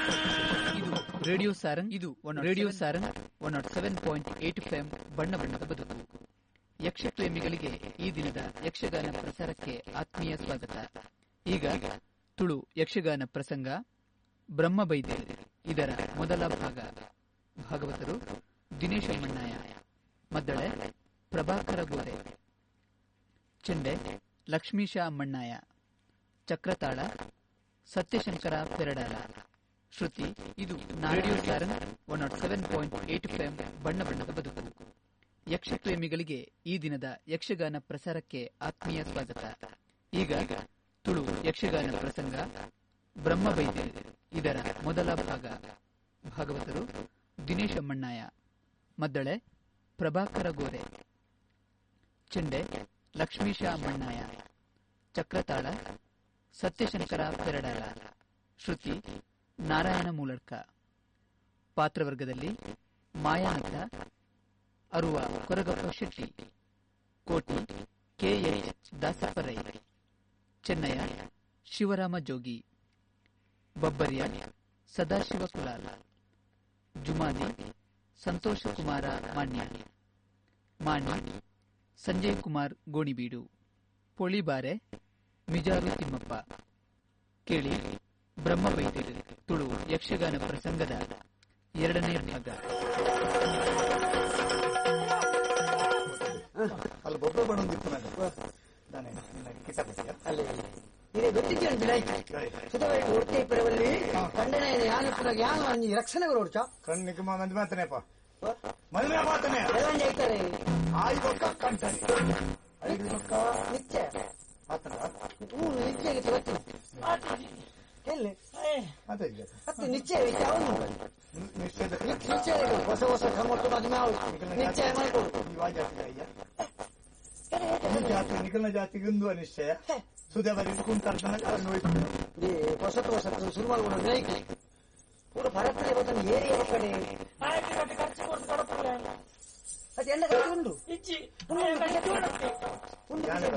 ಇದು ರೇಡಿಯೋ ಸಾರಂಗ್ ಇದು one radio Sarang one nought seven point eight F ಬಣ್ಣ ಬಣ್ಣದ ಬದುಕು ಯಕ್ಷ ಪ್ರೇಮಿಗಳಿಗೆ ಈ ದಿನದ ಯಕ್ಷಗಾನ ಪ್ರಸಾರಕ್ಕೆ ಆತ್ಮೀಯ ಸ್ವಾಗತ ಈಗ ತುಳು ಯಕ್ಷಗಾನ ಪ್ರಸಂಗ ಬ್ರಹ್ಮಬೈದೆ ಇದರ ಮೊದಲ ಭಾಗ ಭಾಗವತರು ದಿನೇಶ ಮಣ್ಣಾಯ ಮದ್ದಳೆ ಪ್ರಭಾಕರ ಗೋರೆ ಚೆಂಡೆ ಲಕ್ಷ್ಮೀಶ ಅಮ್ಮಣ್ಣಾಯ ಚಕ್ರತಾಳ ಸತ್ಯಶಂಕರ ಪೆರಡಾಲ ಶ್ರುತಿ ಇದು radio Sarang one nought seven point eight F ಬಣ್ಣ ಬಣ್ಣದ ಬದುಕು ಯಕ್ಷ ಪ್ರೇಮಿಗಳಿಗೆ ಈ ದಿನದ ಯಕ್ಷಗಾನ ಪ್ರಸಾರಕ್ಕೆ ಆತ್ಮೀಯ ಸ್ವಾಗತ ಈಗ ತುಳು ಯಕ್ಷಗಾನ ಪ್ರಸಂಗ ಬ್ರಹ್ಮಬೈದೆ ಇದರ ಮೊದಲ ಭಾಗ ಭಾಗವತರು ದಿನೇಶ ಮಣ್ಣಾಯ ಮದ್ದಳೆ ಪ್ರಭಾಕರ ಗೋರೆ ಚೆಂಡೆ ಲಕ್ಷ್ಮೀಶ ಮಣ್ಣಾಯ ಚಕ್ರತಾಳ ಸತ್ಯಶಂಕರ ಪೆರಡಾಳ ಶ್ರುತಿ ನಾರಾಯಣ ಮೂಲರ್ಕ ಪಾತ್ರವರ್ಗದಲ್ಲಿ ಮಾಯಾನಟ ಅರುವ ಕೊರಗಪ್ಪ ಶೆಟ್ಟಿ ಕೋಟಿ ಕೆಎಚ್ ದಾಸಪ್ಪರೈ ಚೆನ್ನಯ ಶಿವರಾಮ ಜೋಗಿ ಬಬ್ಬರ್ಯ ಸದಾಶಿವ ಕುಲಾಲ್ ಜುಮಾಲಿ ಸಂತೋಷ ಕುಮಾರ ಮಾನ್ಯ ಮಾಣಿ ಸಂಜಯ್ ಕುಮಾರ್ ಗೋಣಿಬೀಡು ಪೊಳಿಬಾರೆ ಮಿಜಾರು ತಿಮ್ಮಪ್ಪ ಕೇಳಿ ಬ್ರಹ್ಮವೈದ್ಯರು ತುಳು ಯಕ್ಷಗಾನ ಪ್ರಸಂಗದ ಎರಡನೇ ಭಾಗ ಅಲ್ಲಿ ಬೊಬ್ಬೆ ಬಣ್ಣೊಂದಿತ್ತು ನನಗೆ ನಾನೇ ನಿನಗೆ ಕಿತಾಪತಿಯ ಅಲ್ಲೇ ಇದೇ ಗೊತ್ತಿದ್ದೇನೆ ಬಿಡಾಯ್ತು ಸುತವೇಟು ಒಟ್ಟೆ ಪರವಲ್ಲಿ ಖಂಡನೆ ಯಾನಪ್ಪನಾಗ ಯಾನು ಅಂಜಿ ರಕ್ಷಣೆ ಬರೋಡ್ಚ ಕಣ್ಣಿಗೆ ಮಂದಿ ಮಾತನೇಪ ಮದುವೆ ಮಾತನೆ ಬೆಳವಂಜಿ ಐತಾರೆ ಆಯ್ ಬೊಕ್ಕ ಕಂಟನೆ ಐದು ಬೊಕ್ಕ ನಿತ್ಯ ಮಾತನ ಹ್ಞೂ ನಿತ್ಯಗೆ ಗೊತ್ತಿಲ್ಲ ಎಲ್ಲಿ ಅದೇ ಈಗ ಮತ್ತೆ ನಿಶ್ಚಯ ಯಾವುದು ನಿಶ್ಚಯದ ನಿಶ್ಚಯ ಹೊಸ ಹೊಸ ಕ್ರಮಕ್ಕೆ ಮದುವೆ ಆವು ನಿಶ್ಚಯ ಮಾಡಿಕೊಡು ಯುವ ಜಾತಿ ಅಯ್ಯ ಈ ಜಾತಿ ನಿಖಿಲ ಜಾತಿಗೆ ಒಂದು ನಿಶ್ಚಯ ಸುದೇ ಬರೀ ಕುಂತಾಡ್ತಾನೆ ನೋಯ್ತು ಈ ಹೊಸತು ಹೊಸತು ಶುರು ಮಾಡ್ಕೊಂಡು ನೈಕ್ ಪೂರ ಪರಪ್ಪನೆ ಬಂದು ಏರಿಯ ಕಡೆ ಅದು ಎಲ್ಲ ಕಡೆ ಉಂಟು ಯಾನೆ